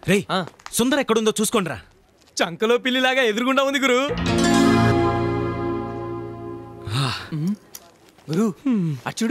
రేయ్ సుందర ఎక్కడుందో చూసుకోండిరా చంకలో పిల్లిలాగా ఎదురుగుండా ఉంది గురు గురు అచ్చుడు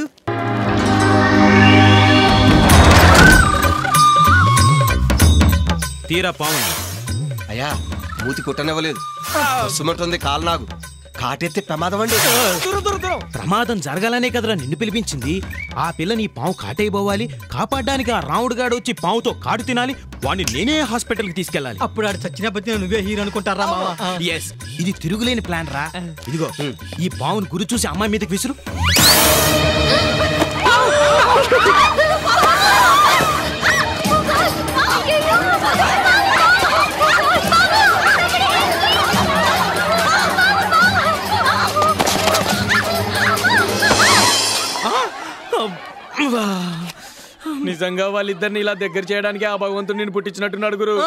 తీరా పావుంది అయ్యా మూతి కుట్టనివ్వలేదు సుమంటుంది కాలు నాకు కాటెత్తే ప్రమాదం అండి దూరం దూరం దూరం ప్రమాదం జరగాలనే కదరా నిన్ను పిలిపించింది ఆ పిల్లని ఈ పాము కాటైపోవాలి కాపాడడానికి ఆ రాముడు గాడు వచ్చి పావుతో కాడు తినాలి వాడిని నేనే హాస్పిటల్కి తీసుకెళ్ళాలి అప్పుడు ఆడు చచ్చిన బతిన నువ్వే హీరో అనుకుంటారా మావా ఎస్ ఇది తిరుగులేని ప్లాన్ రా ఇదిగో ఈ పావును గురి చూసి అమ్మాయి మీదకి విసురు నిజంగా వాళ్ళిద్దరిని ఇలా దగ్గర చేయడానికి ఆ భగవంతుడు నేను పుట్టించినట్టున్నాడు గురు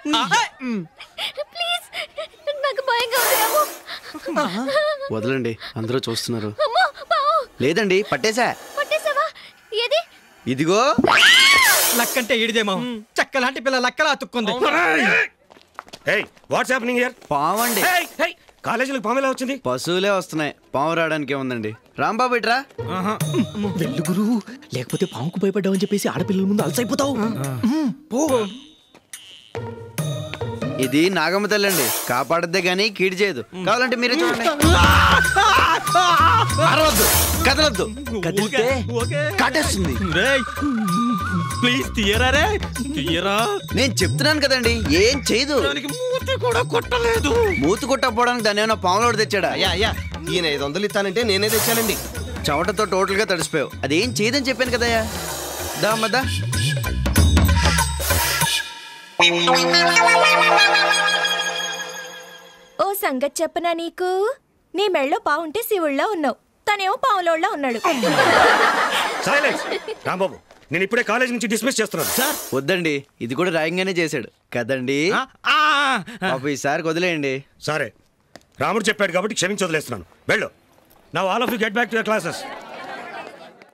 ప్లీజ్ నాకు భయంగా ఉంది రాము వదలండి అందరూ చూస్తున్నారు అమ్మో బావు లేదండి పట్టేశా పట్టేసావా ఏది ఇదిగో లక్కంటే ఏడిదేమో చెక్క లాంటి పిల్ల లక్కలా అతుక్కుంది హే వాట్స్ హ్యాపెనింగ్ హియర్ పావండి కాలేజీలకు పాము ఎలా వచ్చింది పశువులే వస్తున్నాయి పాము రావడానికి ఏముందండి రాంబాబు ఇట్రా వెళ్ళు గురు లేకపోతే పాముకు భయపడ్డావని చెప్పేసి ఆడపిల్లల ముందు అలసైపోతావు ఇది నాగమ్మ తల్లండి కాపాడద్దే గానీ కీడి చేయదు కావాలంటే మీరే చూడండి అరవద్దు కదలొద్దు కదిలితే కాటేస్తుంది ప్లీజ్ తీయరా రే తీయరా నేను చెప్తున్నాను కదండి ఏం చేయదు దానికి మూతి కూడా కొట్టలేదు మూతి కొట్టకపోవడానికి దాన్ని ఏమైనా పాములోడు తెచ్చాడా అయ్యా అయ్యా ఈయన ఐదు వందలు ఇస్తానంటే నేనే తెచ్చానండి చెమటతో టోటల్ గా తడిసిపోయావు అదేం చేయదని చెప్పాను కదయ్యా దా మద్దా ఓ సంగతి చెప్పనా నీకు నీ మెళ్ళో పావుంటే శివుళ్ళ ఉన్నావు తనేమో పావులోళ్ళ ఉన్నాడు సైలెన్స్ రాంబాబు నేను ఇప్పుడే కాలేజ్ నుంచి డిస్మిస్ చేస్తున్నాను సార్ వద్దండి ఇది కూడా రాయంగానే చేశాడు కదండి ఆ, ఆ, పాప ఈసారి వదిలేయండి సరే రాముడు చెప్పాడు కాబట్టి క్షమించి వదిలేస్తున్నాను వెళ్ళు నా all of you get back to your classes